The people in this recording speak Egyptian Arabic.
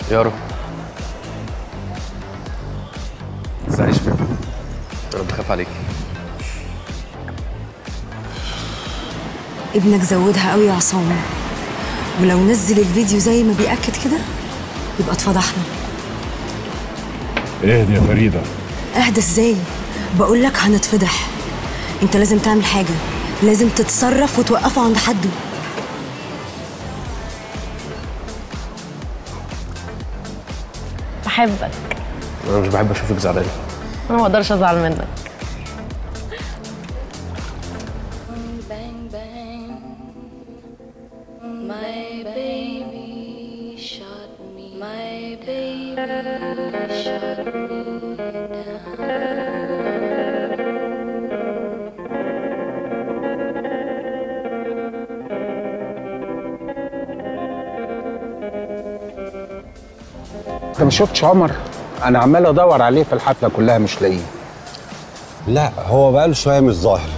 يارو ما تزعليش مني انا بخاف عليكي ابنك زودها قوي يا عصام ولو نزل الفيديو زي ما بيأكد كده يبقى اتفضحنا اهدي يا فريده اهدى ازاي بقول لك هنتفضح انت لازم تعمل حاجه لازم تتصرف وتوقفه عند حده بحبك انا مش بحب اشوفك زعلانه انا ما اقدرش ازعل منك bang bang. My baby shot me. My baby shot me انت ما شفتش عمر انا عمال ادور عليه في الحفله كلها مش لاقيه لا هو بقاله شويه مش ظاهر